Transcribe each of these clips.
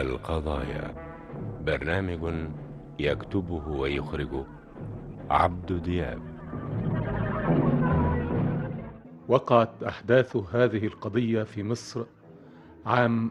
القضايا برنامج يكتبه ويخرجه عبد دياب وقعت أحداث هذه القضية في مصر عام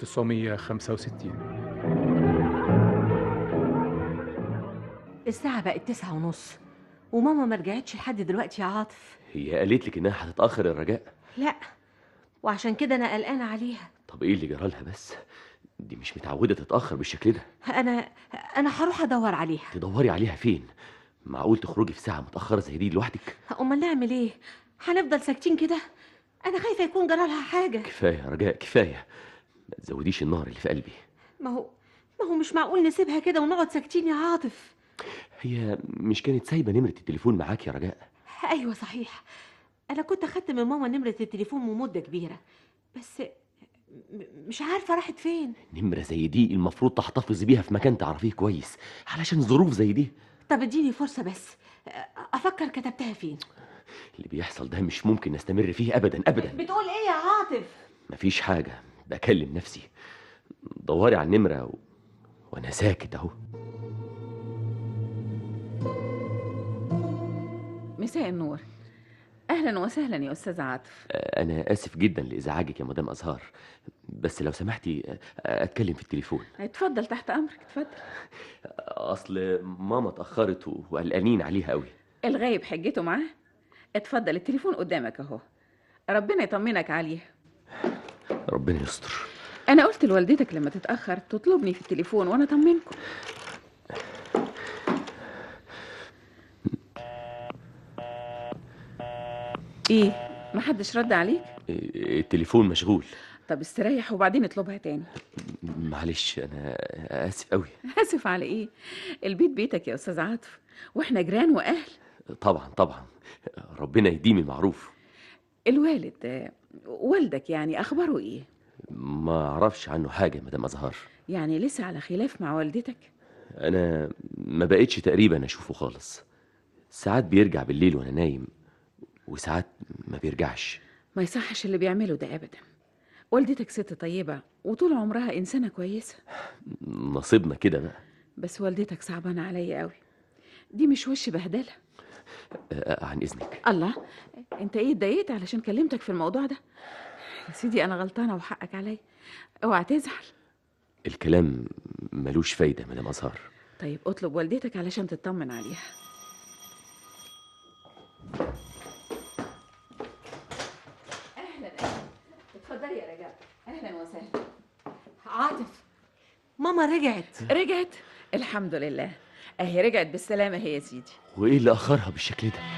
1965 الساعة بقت تسعة ونص وماما ما رجعتش لحد دلوقتي يا عاطف هي قالت لك انها هتتاخر الرجاء لا وعشان كده أنا قلقانة عليها طب ايه اللي جرالها بس دي مش متعوده تتاخر بالشكل ده أنا أنا هروح أدور عليها تدوري عليها فين معقول تخرجي في ساعه متاخره زي دي لوحدك أمال نعمل إيه؟ هنفضل ساكتين كده؟ أنا خايفة يكون جرالها حاجة كفايه يا رجاء كفايه ما تزوديش النار اللي في قلبي ما هو ما هو مش معقول نسيبها كده ونقعد ساكتين يا عاطف هي مش كانت سايبه نمره التليفون معاك يا رجاء أيوة صحيح أنا كنت أخدت من ماما نمرة التليفون من مدة كبيرة بس م- مش عارفة راحت فين نمره زي دي المفروض تحتفظي بيها في مكان تعرفيه كويس علشان ظروف زي دي طب اديني فرصة بس أفكر كتبتها فين اللي بيحصل ده مش ممكن نستمر فيه ابدا ابدا بتقول إيه يا عاطف؟ مفيش حاجه بكلم نفسي دوري على النمره و... وانا ساكت اهو مساء النور اهلا وسهلا يا استاذ عاطف انا اسف جدا لازعاجك يا مدام ازهار بس لو سمحتي اتكلم في التليفون اتفضل تحت امرك اتفضل اصل ماما اتاخرت و- وقلقانين عليها قوي الغايب حجته معاه اتفضل التليفون قدامك اهو ربنا يطمنك عليها ربنا يستر انا قلت لوالدتك لما تتاخر تطلبني في التليفون وانا اطمنكم ايه محدش رد عليك التليفون مشغول طب استريح وبعدين اطلبها تاني معلش انا اسف قوي اسف على ايه البيت بيتك يا استاذ عاطف واحنا جيران واهل طبعا طبعا ربنا يديم المعروف الوالد آه، والدك يعني اخباره ايه ما اعرفش عنه حاجه مدام ازهار يعني لسه على خلاف مع والدتك انا ما بقتش تقريبا اشوفه خالص ساعات بيرجع بالليل وانا نايم وساعات ما بيرجعش ما يصحش اللي بيعمله ده ابدا والدتك ست طيبه وطول عمرها انسانه كويسه نصيبنا كده بقى بس والدتك صعبانه عليا قوي دي مش وش بهدله آه، عن اذنك الله انت ايه اتضايقت علشان كلمتك في الموضوع ده يا سيدي انا غلطانه وحقك عليا اوعى تزعل الكلام ملوش فايده مدام ازهار طيب اطلب والدتك علشان تطمن عليها اهلا اهلا اتفضلي يا رجاء اهلا وسهلا عاطف ماما رجعت رجعت الحمد لله اهي رجعت بالسلامه هي يا سيدي وايه اللي اخرها بالشكل ده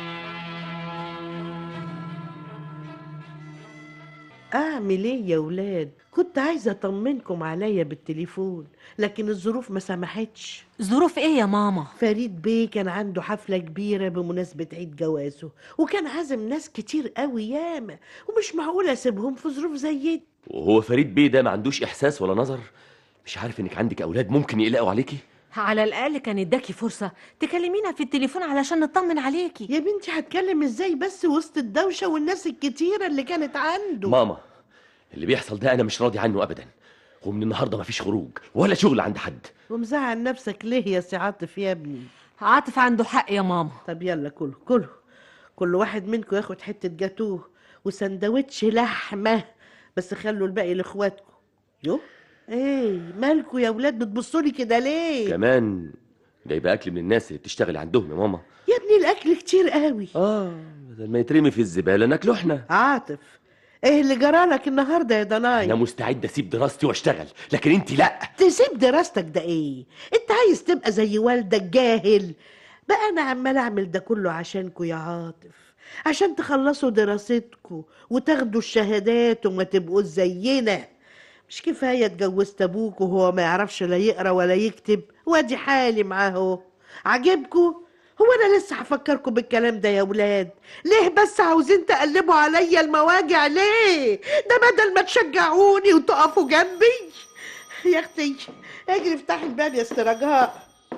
اعمل ايه يا ولاد كنت عايزه اطمنكم عليا بالتليفون لكن الظروف ما سمحتش ظروف إيه يا ماما؟ فريد بيه كان عنده حفله كبيره بمناسبه عيد جوازه وكان عازم ناس كتير قوي ياما ومش معقول اسيبهم في ظروف زي دي وهو فريد بيه ده ما عندوش احساس ولا نظر مش عارف انك عندك اولاد ممكن يقلقوا عليكي على الأقل كان اداكي فرصة تكلمينا في التليفون علشان نطمن عليكي يا بنتي هتكلم ازاي بس وسط الدوشه والناس الكتيره اللي كانت عنده ماما اللي بيحصل ده انا مش راضي عنه ابدا ومن النهارده مفيش خروج ولا شغل عند حد ومزعل نفسك ليه يا سي عاطف يا ابني عاطف عنده حق يا ماما طب يلا كله كله كل واحد منكم ياخد حتة جاتوه وسندوتش لحمة بس خلوا الباقي لاخواتكم يو ايه مالكوا يا ولاد بتبصوا لي كده ليه كمان جايبه اكل من الناس اللي بتشتغل عندهم يا ماما يا ابني الاكل كتير قوي اه بدل ما يترمي في الزباله ناكله احنا عاطف ايه اللي جرالك النهارده يا انا ضناي مستعد اسيب دراستي واشتغل لكن انت لا تسيب دراستك ده ايه انت عايز تبقى زي والدك جاهل بقى انا عمال اعمل ده كله عشانكوا يا عاطف عشان تخلصوا دراستكوا وتاخدوا الشهادات وما تبقوش زينا مش كفايه اتجوزت ابوك وهو ما يعرفش لا يقرا ولا يكتب وادي حالي معاه اهو عاجبكوا هو انا لسه هفكركم بالكلام ده يا ولاد ليه بس عاوزين تقلبوا عليا المواجع ليه ده بدل ما تشجعوني وتقفوا جنبي يا اختي اجري افتحي الباب يا استرجاء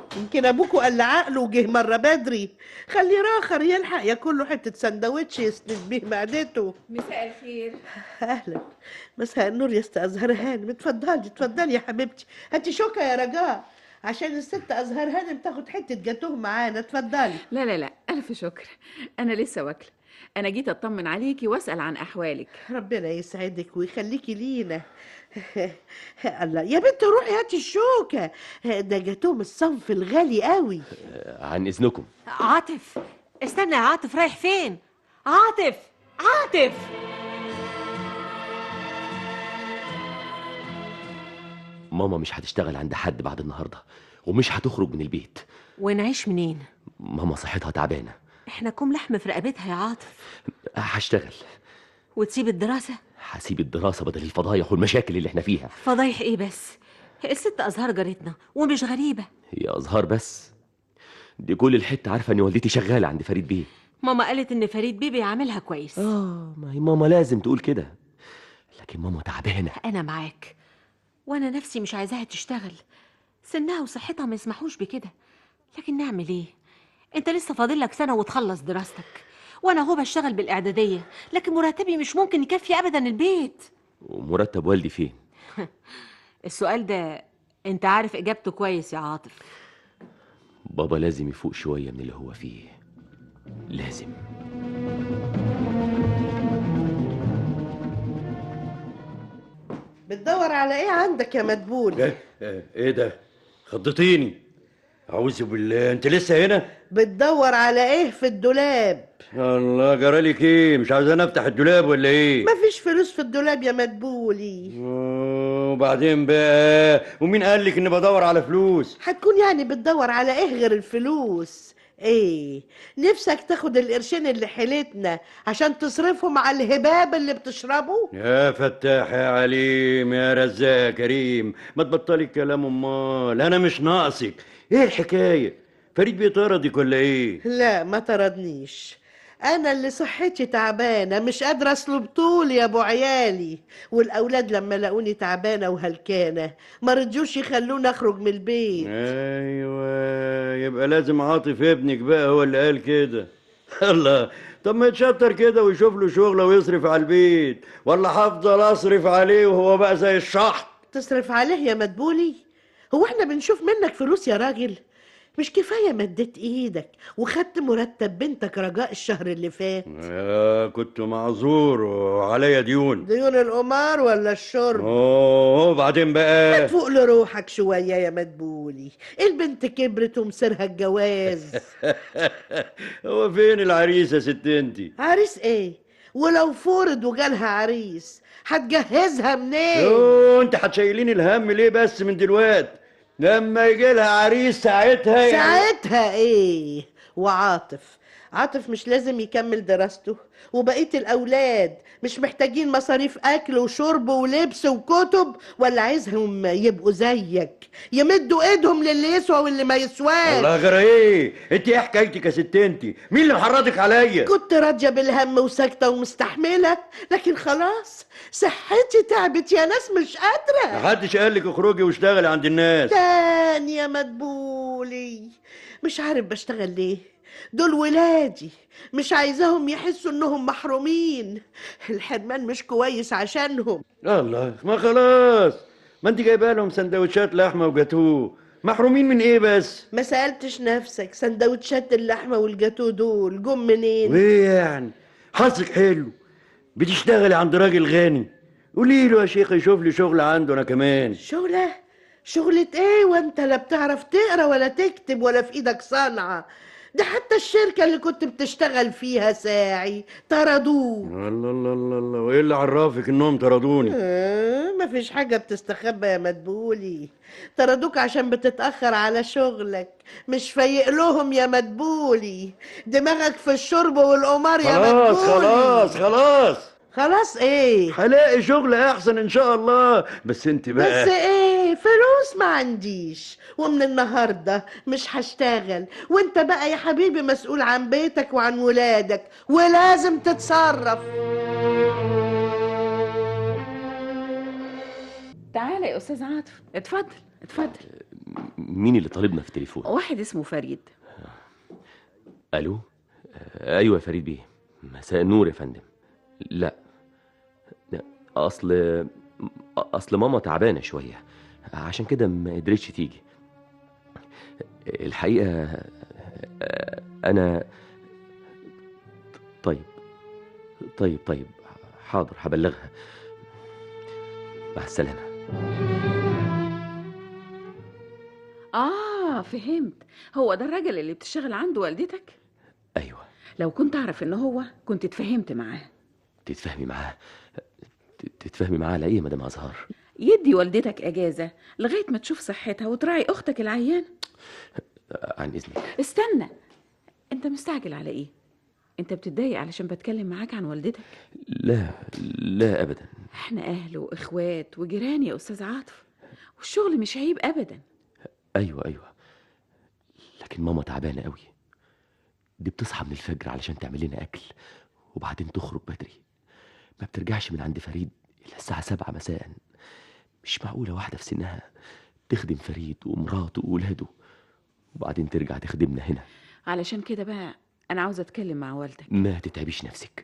يمكن ابوكوا قل عقله وجه مره بدري خلي راخر يلحق ياكل له حته سندوتش يسند بيه معدته مساء الخير اهلا مساء النور يا استاذ ازهر هانم اتفضلي اتفضلي يا حبيبتي هاتي شوكه يا رجاء عشان الست ازهر هانم تاخد حته جاتوه معانا اتفضلي لا لا لا ألف شكر أنا لسه واكلة أنا جيت أطمن عليكي وأسأل عن أحوالك ربنا يسعدك ويخليكي لينا الله يا بنت روحي هاتي الشوكه ده جاتوه من الصنف الغالي قوي عن إذنكم عاطف استنى يا عاطف رايح فين عاطف عاطف ماما مش هتشتغل عند حد بعد النهاردة ومش هتخرج من البيت ونعيش منين ماما صحتها تعبانة احنا كوم لحم في رقبتها يا عاطف هشتغل وتسيب الدراسة هسيب الدراسة بدل الفضايح والمشاكل اللي احنا فيها فضايح ايه بس الست ازهار جارتنا ومش غريبة هي أزهار بس دي كل الحتة عارفة إن والدتي شغالة عند فريد بيه ماما قالت ان فريد بيه بيعاملها كويس آه ما هي ماما لازم تقول كده لكن ماما تعبانة انا معاك وانا نفسي مش عايزاها تشتغل سنها وصحتها ما يسمحوش بكده لكن نعمل ايه انت لسه فاضل لك سنه وتخلص دراستك وانا هو بشتغل بالاعداديه لكن مرتبي مش ممكن يكفي ابدا البيت ومرتب والدي فين السؤال ده انت عارف اجابته كويس يا عاطف بابا لازم يفوق شوية من اللي هو فيه لازم بتدور على ايه عندك يا مدبول ايه ايه إيه ده خضتيني اعوذ بالله انت لسه هنا بتدور على ايه في الدولاب الله جرالك ايه مش عاوزاني افتح الدولاب ولا ايه مفيش فلوس في الدولاب يا مدبولي آه، وبعدين بقى ومين قال لك اني بدور على فلوس هتكون يعني بتدور على ايه غير الفلوس ايه نفسك تاخد القرشين اللي حيلتنا عشان تصرفهم على الهباب اللي بتشربه يا فتاح يا عليم يا رزاق يا كريم ما تبطلي الكلام امال انا مش ناقصك ايه الحكايه فريد بيطردك ولا ايه لا ما طردنيش انا اللي صحتي تعبانه مش قادره اسلب طول يا ابو عيالي والاولاد لما لقوني تعبانه وهلكانه ما رضيوش يخلوني اخرج من البيت ايوه يبقى لازم عاطف ابنك بقى هو اللي قال كده الله طب ما يتشطر كده ويشوف له شغله ويصرف على البيت ولا هفضل اصرف عليه وهو بقى زي الشحط تصرف عليه يا مدبولي هو احنا بنشوف منك فلوس يا راجل مش كفايه مديت ايدك وخدت مرتب بنتك رجاء الشهر اللي فات آه كنت معذور وعليا ديون ديون القمار ولا الشرب اوه وبعدين بقى فوق لروحك شويه يا مدبولي البنت كبرت ومصيرها الجواز هو فين العريس يا ست انتي عريس ايه ولو فرض وجالها عريس هتجهزها منين يوه انت هتشيليني الهم ليه بس من دلوقتي لما يجي لها عريس ساعتها يعني- ساعتها ايه وعاطف عاطف مش لازم يكمل دراسته وبقية الأولاد مش محتاجين مصاريف أكل وشرب ولبس وكتب ولا عايزهم يبقوا زيك يمدوا إيدهم للي يسوى واللي ما يسواش الله غير ايه انت ايه حكايتك يا ست انتي مين اللي محرضك عليا كنت راضية بالهم وساكتة ومستحملة لكن خلاص صحتي تعبت يا ناس مش قادرة محدش قال لك اخرجي واشتغلي عند الناس تاني يا مدبولي مش عارف بشتغل ليه دول ولادي مش عايزاهم يحسوا انهم محرومين الحرمان مش كويس عشانهم الله ما خلاص ما انت جايبه لهم سندوتشات لحمه وجاتوه محرومين من ايه بس ما سألتش نفسك سندوتشات اللحمة والجاتو دول جم منين وايه يعني حظك حلو بتشتغلي عند راجل غني قولي له يا شيخ يشوف لي شغل عنده انا كمان شغلة شغلة ايه وانت لا بتعرف تقرا ولا تكتب ولا في ايدك صنعة ده حتى الشركة اللي كنت بتشتغل فيها ساعي طردوه الله الله الله الله وايه اللي عرفك انهم طردوني آه، مفيش حاجة بتستخبى يا مدبولي طردوك عشان بتتأخر على شغلك مش فايق لهم يا مدبولي دماغك في الشرب والقمار يا خلاص مدبولي خلاص خلاص خلاص ايه هلاقي شغل احسن ان شاء الله بس انت بقى بس ايه فلوس ما عنديش ومن النهارده مش هشتغل وانت بقى يا حبيبي مسؤول عن بيتك وعن ولادك ولازم تتصرف تعالى يا أستاذ عاطف اتفضل اتفضل مين اللي طالبنا في التليفون واحد اسمه فريد الو آه، ايوه يا فريد بيه مساء النور يا فندم لا لا، اصل اصل ماما تعبانه شويه عشان كده ما قدرتش تيجي الحقيقه آه، انا طيب طيب طيب حاضر هبلغها مع السلامه اه فهمت هو ده الراجل اللي بتشتغل عنده والدتك ايوه لو كنت اعرف ان هو كنت اتفاهمت معاه تتفاهمي معاه ت- تتفاهمي معاه على ايه يا مدام ازهار يدي والدتك اجازه لغايه ما تشوف صحتها وتراعي اختك العيان عن اذنك استنى انت مستعجل على ايه انت بتتضايق علشان بتكلم معاك عن والدتك لا لا ابدا احنا اهل واخوات وجيران يا استاذ عاطف والشغل مش عيب ابدا ايوه ايوه لكن ماما تعبانه قوي دي بتصحى من الفجر علشان تعمل لنا اكل وبعدين تخرج بدري ما بترجعش من عند فريد الا الساعه سبعة مساء مش معقوله واحده في سنها تخدم فريد ومراته وولاده وبعدين ترجع تخدمنا هنا علشان كده بقى انا عاوزه اتكلم مع والدك ما تتعبيش نفسك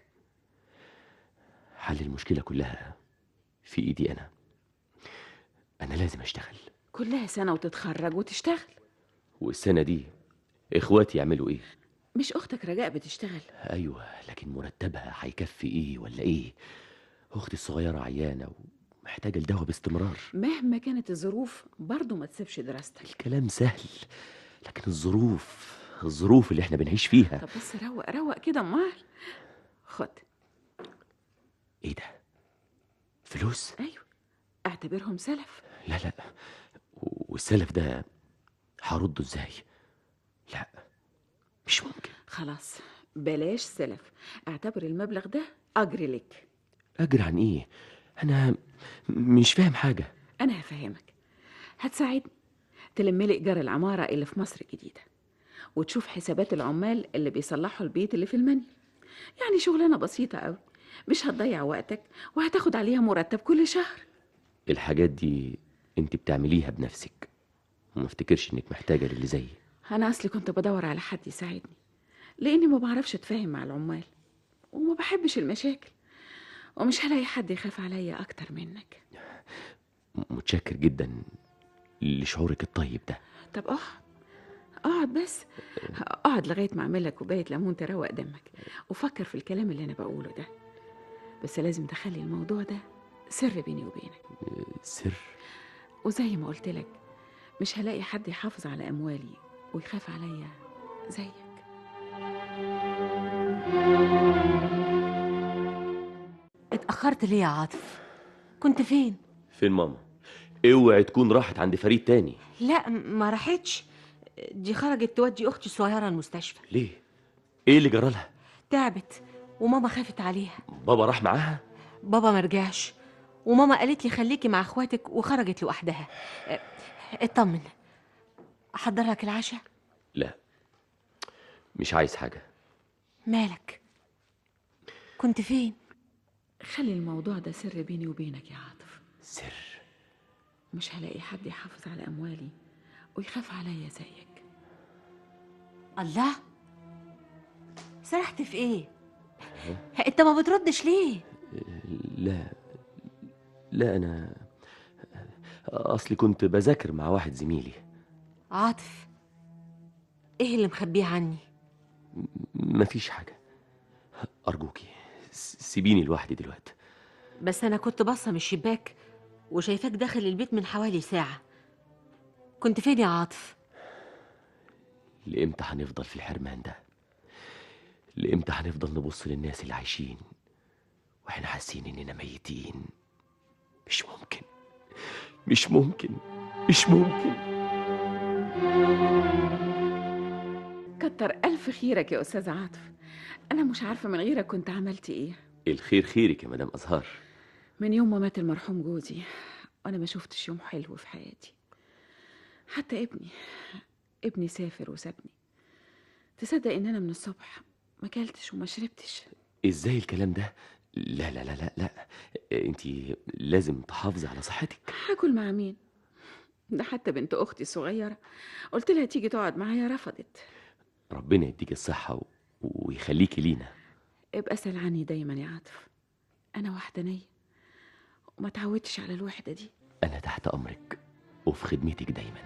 حل المشكله كلها في ايدي انا انا لازم اشتغل كلها سنه وتتخرج وتشتغل والسنه دي اخواتي يعملوا ايه مش اختك رجاء بتشتغل ايوه لكن مرتبها هيكفي ايه ولا ايه اختي الصغيره عيانه ومحتاجه الدواء باستمرار مهما كانت الظروف برضه ما تسيبش دراستك الكلام سهل لكن الظروف الظروف اللي احنا بنعيش فيها طب بس روق روق كده امال خد ايه ده فلوس ايوه اعتبرهم سلف لا لا والسلف ده هرده ازاي لا مش ممكن خلاص بلاش سلف اعتبر المبلغ ده اجر لك اجر عن ايه انا مش فاهم حاجه انا هفهمك هتساعدني تلم لي ايجار العماره اللي في مصر الجديده وتشوف حسابات العمال اللي بيصلحوا البيت اللي في المنيل يعني شغلانه بسيطه قوي مش هتضيع وقتك وهتاخد عليها مرتب كل شهر الحاجات دي انت بتعمليها بنفسك وما افتكرش انك محتاجه للي زيي انا اصلي كنت بدور على حد يساعدني لاني ما بعرفش اتفاهم مع العمال وما بحبش المشاكل ومش هلاقي حد يخاف عليا اكتر منك متشكر جدا لشعورك الطيب ده طب اقعد اقعد بس اقعد لغايه ما اعمل لك كوبايه ليمون تروق دمك وفكر في الكلام اللي انا بقوله ده بس لازم تخلي الموضوع ده سر بيني وبينك سر وزي ما قلت لك مش هلاقي حد يحافظ على اموالي ويخاف عليا زيك اتأخرت ليه يا عاطف كنت فين فين ماما اوعي تكون راحت عند فريد تاني لا م- ما راحتش دي خرجت تودي اختي الصغيره المستشفى ليه ايه اللي جرالها تعبت وماما خافت عليها بابا راح معاها بابا ما رجعش وماما قالت لي خليكي مع اخواتك وخرجت لوحدها اه، اطمن احضر لك العشاء لا مش عايز حاجه مالك كنت فين خلي الموضوع ده سر بيني وبينك يا عاطف سر مش هلاقي حد يحافظ على اموالي ويخاف عليا زيك الله سرحت في ايه انت ما بتردش ليه لا لا انا اصلي كنت بذاكر مع واحد زميلي عاطف ايه اللي مخبيه عني مفيش حاجه ارجوكي س- سيبيني لوحدي دلوقتي بس انا كنت باصه من الشباك وشايفاك داخل البيت من حوالي ساعه كنت فين يا عاطف لامتى هنفضل في الحرمان ده لامتى هنفضل نبص للناس اللي عايشين واحنا حاسين اننا ميتين مش ممكن مش ممكن مش ممكن كتر الف خيرك يا استاذ عاطف انا مش عارفه من غيرك كنت عملت ايه الخير خيرك يا مدام ازهار من يوم ما مات المرحوم جوزي وانا ما شفتش يوم حلو في حياتي حتى ابني ابني سافر وسابني تصدق ان انا من الصبح ما اكلتش وما شربتش ازاي الكلام ده لا لا لا لا لا انت لازم تحافظي على صحتك هاكل مع مين ده حتى بنت اختي الصغيره قلت لها تيجي تقعد معايا رفضت ربنا يديك الصحة و... ويخليكي لينا ابقى سال عني دايما يا عاطف انا وحدانيه وما تعودتش على الوحده دي أنا تحت أمرك وفي خدمتك دايما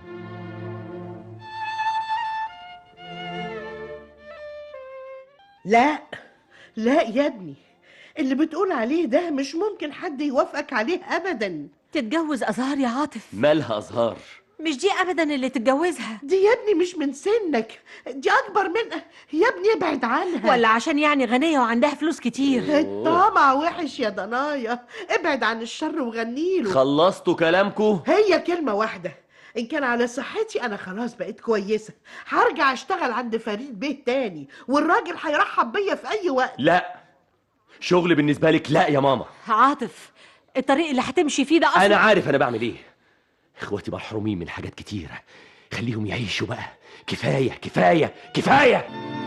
لا لا يا ابني اللي بتقول عليه ده مش ممكن حد يوافقك عليه ابدا تتجوز أزهار يا عاطف مالها أزهار مش دي أبدا اللي تتجوزها دي يا ابني مش من سنك دي اكبر منها يا ابني ابعد عنها ولا عشان يعني غنية وعندها فلوس كتير الطمع وحش يا ضنايا ابعد عن الشر وغنيله خلصتوا كلامكو هي كلمة واحدة إن كان على صحتي أنا خلاص بقيت كويسة هرجع أشتغل عند فريد بيه تاني والراجل هيرحب بيا في أي وقت لا شغل بالنسبة لك لا يا ماما عاطف الطريق اللي هتمشي فيه ده أصلا أنا عارف أنا بعمل إيه إخواتي محرومين من حاجات كتيرة خليهم يعيشوا بقى كفاية كفاية كفاية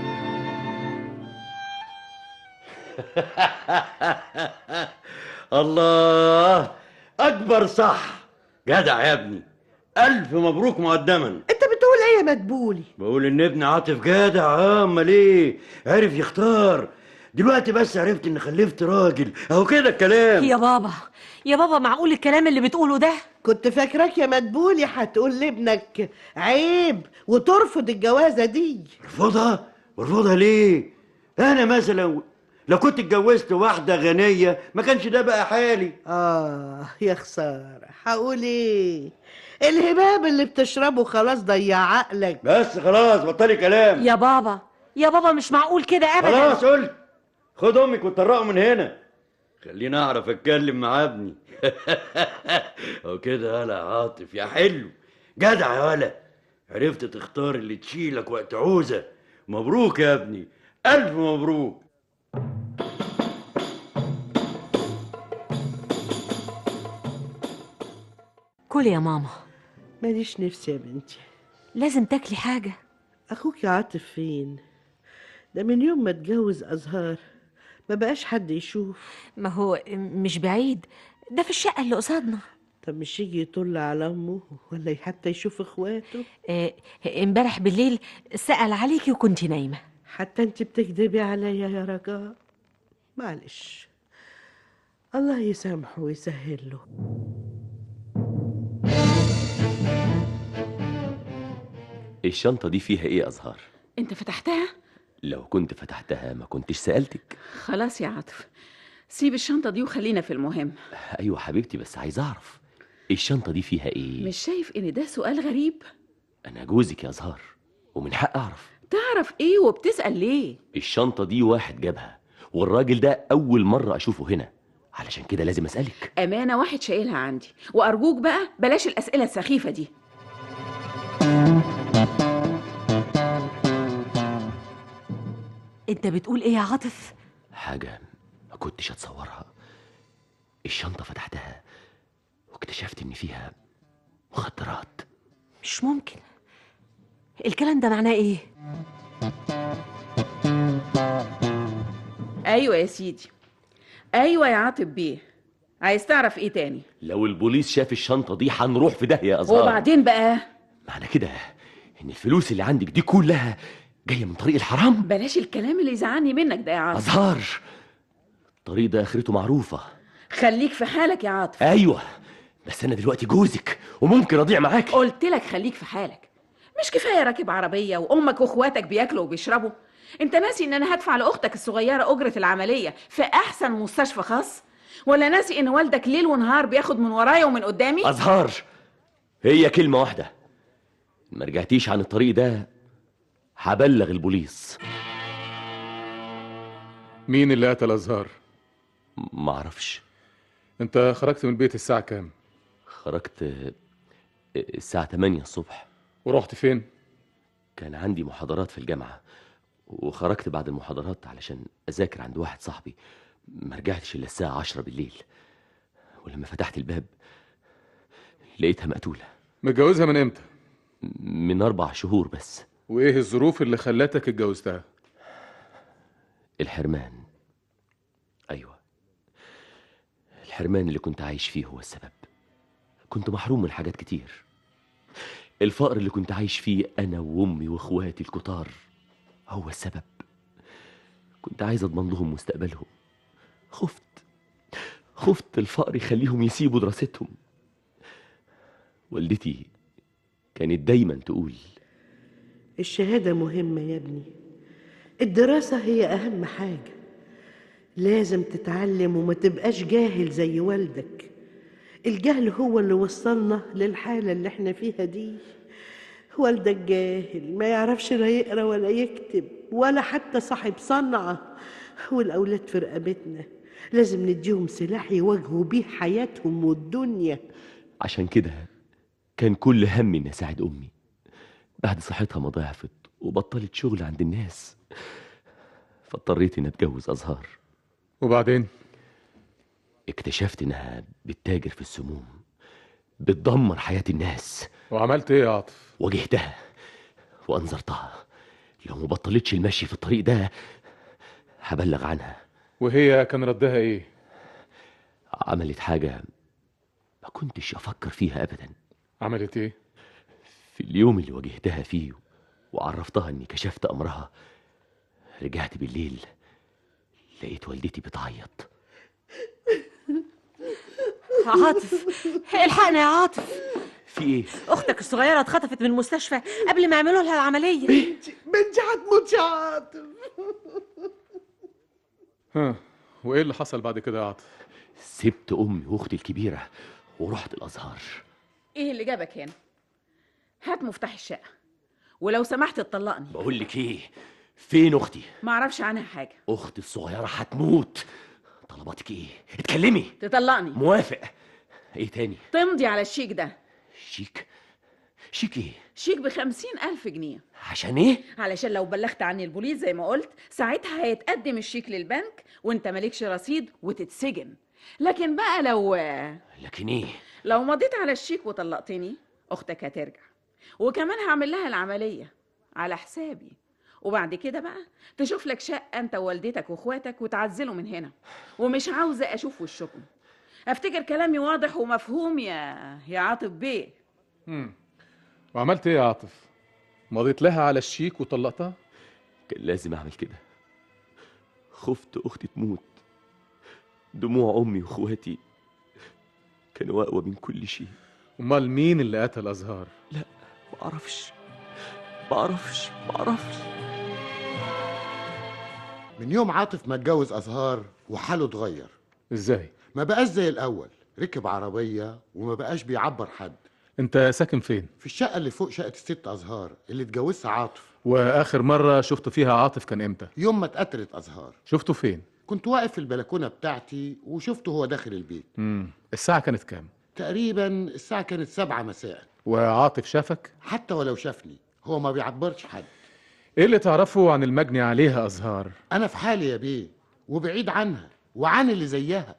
الله اكبر صح جدع يا ابني الف مبروك مقدما أنت بتقول إيه يا مدبولي بقول ان ابن عاطف جدع اه امال ايه عرف يختار دلوقتي بس عرفت ان خلفت راجل اهو كده الكلام يا بابا يا بابا معقول الكلام اللي بتقوله ده كنت فاكراك يا مدبولي هتقول لابنك عيب وترفض الجوازة دي ارفضها ارفضها ليه انا مثلا لو كنت اتجوزت واحدة غنية ما كانش ده بقى حالي آه يا خسارة هقول إيه الهباب اللي بتشربه خلاص ضيع عقلك بس خلاص بطلي كلام يا بابا يا بابا مش معقول كده أبدا خلاص قلت خد امك وطرقه من هنا خليني اعرف اتكلم مع ابني او كده يالا يا عاطف يا حلو جدع يا ولا عرفت تختار اللي تشيلك وقت عوزه مبروك يا ابني الف مبروك كل يا ماما ماليش نفسي يا بنتي لازم تاكلي حاجة أخوك عاطف فين ده من يوم ما اتجوز أزهار ما بقاش حد يشوف ما هو مش بعيد ده في الشقة اللي قصادنا طب مش يجي يطل على أمه ولا حتى يشوف إخواته آه، امبارح بالليل سأل عليكي وكنتي نايمة حتى انت بتكذبي عليا يا رجاء معلش الله يسامحه ويسهل له الشنطة دي فيها إيه يا أزهار انت فتحتها لو كنت فتحتها ما كنتش سألتك خلاص يا عاطف سيب الشنطه دي وخلينا في المهم أيوة حبيبتي بس عايز أعرف الشنطة دي فيها إيه مش شايف ان ده سؤال غريب أنا جوزك يا أزهار ومن حق أعرف تعرف ايه وبتسال ليه الشنطة دي واحد جابها والراجل ده أول مرة أشوفه هنا علشان كده لازم أسألك امانه واحد شايلها عندي وارجوك بقى بلاش الاسئله السخيفه دي انت بتقول ايه يا عاطف حاجة ما كنتش أتصورها الشنطة فتحتها واكتشفت إن فيها مخدرات مش ممكن الكلام ده معناه ايه ايوه يا سيدي ايوه يا عاطف بيه عايز تعرف ايه تاني لو البوليس شاف الشنطة دي هنروح في داهية يا أزهار وبعدين بقى معنى كده إن الفلوس اللي عندك دي كلها جاية من طريق الحرام بلاش الكلام اللي يزعلني منك ده يا عاطف أزهار الطريق ده آخرته معروفة خليك في حالك يا عاطف أيوة بس أنا دلوقتي جوزك وممكن أضيع معاك قلت لك خليك في حالك مش كفايه راكب عربيه وامك واخواتك بياكلوا وبيشربوا انت ناسي ان انا هدفع لاختك الصغيره اجره العمليه في احسن مستشفى خاص ولا ناسي ان والدك ليل ونهار بياخد من ورايا ومن قدامي أزهار هي كلمة واحدة ما رجعتيش عن الطريق ده هبلغ البوليس مين اللي قتل أزهار؟ معرفش أنت خرجت من البيت الساعة كام؟ خرجت آه، الساعة 8 الصبح ورحت فين؟ كان عندي محاضرات في الجامعة وخرجت بعد المحاضرات علشان أذاكر عند واحد صاحبي ما رجعتش إلا الساعة عشرة بالليل ولما فتحت الباب لقيتها مقتولة متجوزها من إمتى؟ من أربع شهور بس وإيه الظروف اللي خلتك اتجوزتها؟ الحرمان أيوة الحرمان اللي كنت عايش فيه هو السبب كنت محروم من حاجات كتير الفقر اللي كنت عايش فيه أنا وأمي وإخواتي الكتار هو السبب كنت عايز أضمن لهم مستقبلهم خفت خفت الفقر يخليهم يسيبوا دراستهم والدتي كانت دايما تقول الشهادة مهمة يا ابني الدراسة هي أهم حاجة لازم تتعلم وما تبقاش جاهل زي والدك الجهل هو اللي وصلنا للحالة اللي احنا فيها دي والدك جاهل ما يعرفش لا يقرا ولا يكتب ولا حتى صاحب صنعة والأولاد في رقبتنا لازم نديهم سلاح يواجهوا بيه حياتهم والدنيا عشان كده كان كل همي اني اساعد امي بعد صحتها ما ضعفت وبطلت شغل عند الناس فاضطريت اني اتجوز ازهار وبعدين اكتشفت انها بتتاجر في السموم بتدمر حياة الناس وعملت ايه يا عاطف واجهتها وانذرتها لو ما بطلتش المشي في الطريق ده هبلغ عنها وهي كان ردها ايه عملت حاجة ما كنتش أفكر فيها أبدا عملت ايه في اليوم اللي واجهتها فيه وعرفتها إني كشفت أمرها رجعت بالليل لقيت والدتي بتعيط عاطف الحقنا يا عاطف في إيه؟ اختك الصغيره اتخطفت من المستشفى قبل ما يعملوا لها العمليه بنتي هتموت يا عاطف ها وايه اللي حصل بعد كده يا عاطف سبت أمي وأختي الكبيرة ورحت الأزهار ايه اللي جابك هنا هات مفتاح الشقه ولو سمحت تطلقني بقول لك إيه؟ فين أختي؟ ما اعرفش عنها حاجه أختي الصغيرة هتموت طلباتك إيه؟ اتكلمي تطلقني موافق إيه تاني؟ تمضي على الشيك ده شيك شيك إيه؟ شيك بخمسين ألف جنيه عشان إيه؟ علشان لو بلغت عني البوليس زي ما قلت ساعتها هيتقدم الشيك للبنك وانت مالكش رصيد وتتسجن لكن بقى لو لكن إيه؟ لو مضيت على الشيك وطلقتني اختك هترجع وكمان هعمل لها العمليه على حسابي وبعد كده بقى تشوف لك شقه انت ووالدتك واخواتك وتعزلوا من هنا ومش عاوزه اشوف وشكم افتكر كلامي واضح ومفهوم يا يا عاطف بيه مم. وعملت ايه يا عاطف مضيت لها على الشيك وطلقتها كان لازم أعمل كده خفت أختي تموت دموع أمي وأخواتي كانوا أقوى من كل شيء امال مين اللي قتل ازهار لا ما أعرفش ما أعرفش ما أعرفش من يوم عاطف ما اتجوز أزهار وحاله اتغير ازاي ما بقاش زي الأول ركب عربية وما بقاش بيعبر حد انت ساكن فين في الشقة اللي فوق شقة الست أزهار اللي اتجوزها عاطف واخر مره شفت فيها عاطف كان امتى يوم ما اتقتلت أزهار شفته فين كنت واقف في البلكونة بتاعتي وشفته هو داخل البيت مم. الساعه كانت كام تقريبا الساعة كانت سبعة مساء وعاطف شافك حتى ولو شافني هو ما بيعبرش حد ايه اللي تعرفه عن المجني عليها ازهار أنا في حالي يا بيه وبعيد عنها وعن اللي زيها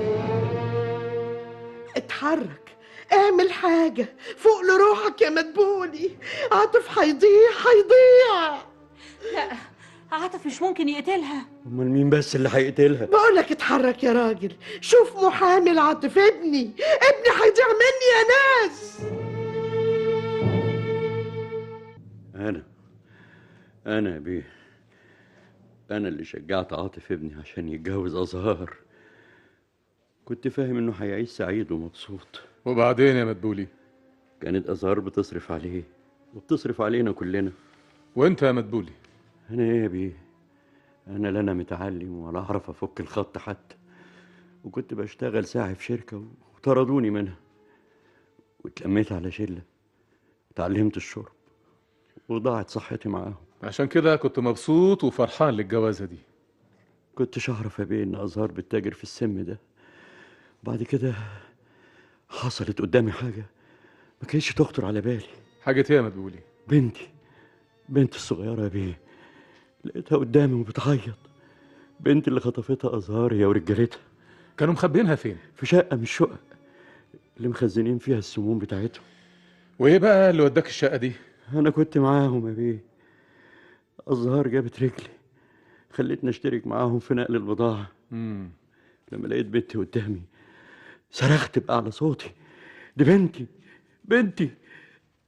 اتحرك اعمل حاجة فوق لروحك يا مدبولي عاطف هيضيع هيضيع لا عاطف مش ممكن يقتلها امال مين بس اللي هيقتلها بقولك اتحرك يا راجل شوف محامي العاطف ابني ابني هيضيع مني يا ناس انا انا يا بيه انا اللي شجعت عاطف ابني عشان يتجوز ازهار كنت فاهم انه هيعيش سعيد ومبسوط وبعدين يا مدبولي كانت ازهار بتصرف عليه وبتصرف علينا كلنا وانت يا مدبولي انا ايه يا بيه انا لا انا متعلم ولا اعرف افك الخط حتى وكنت بشتغل ساعي في شركه وطردوني منها واتلميت على شله اتعلمت الشرب وضاعت صحتي معاهم عشان كده كنت مبسوط وفرحان للجوازه دي كنتش اعرف يا بيه ان ازهار بتتاجر في السم ده بعد كده حصلت قدامي حاجه ما كانتش تخطر على بالي حاجه ايه يا مدبولي بنتي بنتي الصغيرة يا بيه لقيتها قدامي وبتعيط بنتي اللي خطفتها أزهار هي ورجالتها كانوا مخبينها فين في شقة من الشقق اللي مخزنين فيها السموم بتاعتهم وايه بقى اللي وداك الشقه دي أنا كنت معاهم يا بيه أزهار جابت رجلي خلتني أشترك معاهم في نقل البضاعة مم. لما لقيت بنتي قدامي صرخت بأعلى صوتي دي بنتي بنتي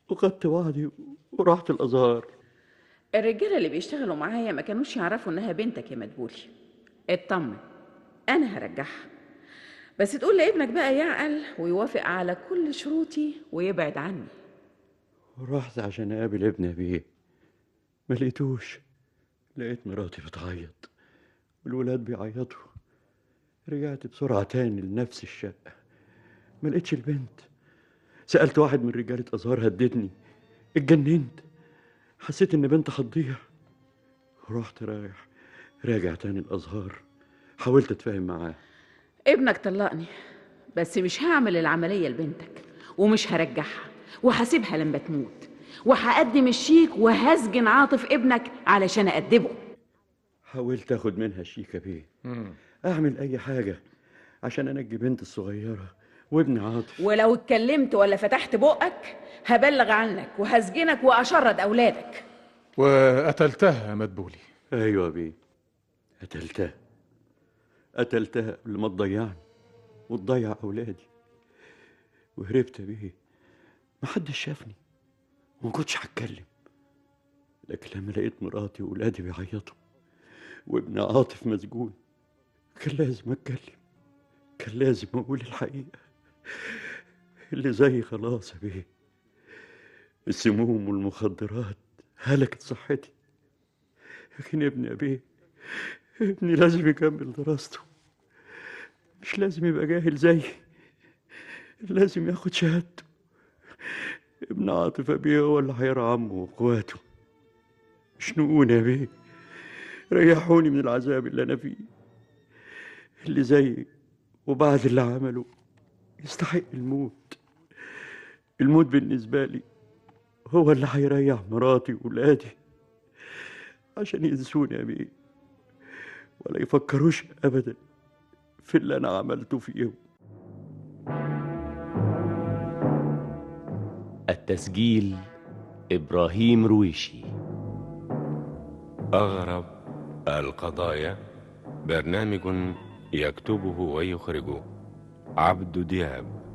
وخدت وعدي ورحت الازهر الرجاله اللي بيشتغلوا معايا ما كانوش يعرفوا انها بنتك يا مدبولي اطمن انا هرجعها بس تقول لابنك بقى يعقل ويوافق على كل شروطي ويبعد عني ورحت عشان اقابل ابن ابيه ما لقيتوش لقيت مراتي بتعيط والولاد بيعيطوا رجعت بسرعة تاني لنفس الشقة ما لقيتش البنت سألت واحد من رجالة أزهار هددني اتجننت حسيت إن بنت هتضيع ورحت رايح راجع تاني الأزهار حاولت أتفاهم معاه ابنك طلقني بس مش هعمل العمليه لبنتك ومش هرجعها وهسيبها لما تموت وهقدم الشيك وهسجن عاطف ابنك علشان أأدبه حاولت أخد منها الشيكة بيه أعمل أي حاجة عشان أنجي بنت الصغيرة وابن عاطف ولو اتكلمت ولا فتحت بقك هبلغ عنك وهسجنك وأشرد أولادك وقتلتها يا مدبولي أيوة بيه قتلتها قتلتها قبل ما تضيعني وتضيع أولادي وهربت بيه محدش شافني وما كنتش هتكلم لكن لما لقيت مراتي وولادي بيعيطوا وابن عاطف مسجون كان لازم اتكلم كان لازم اقول الحقيقه اللي زي خلاص يا بيه السموم والمخدرات هلكت صحتي لكن ابني ابيه ابني لازم يكمل دراسته مش لازم يبقى جاهل زيي لازم ياخد شهادته ابن عاطف ابيه هو اللي هيرعى عمه واخواته شنقوني يا بيه ريحوني من العذاب اللي انا فيه اللي زيي وبعد اللي عمله يستحق الموت الموت بالنسبة لي هو اللي هيريح مراتي وولادي عشان ينسوني يا بيه ولا يفكروش ابدا في اللي انا عملته فيهم التسجيل إبراهيم رويشي أغرب القضايا برنامج يكتبه ويخرجه عبد دياب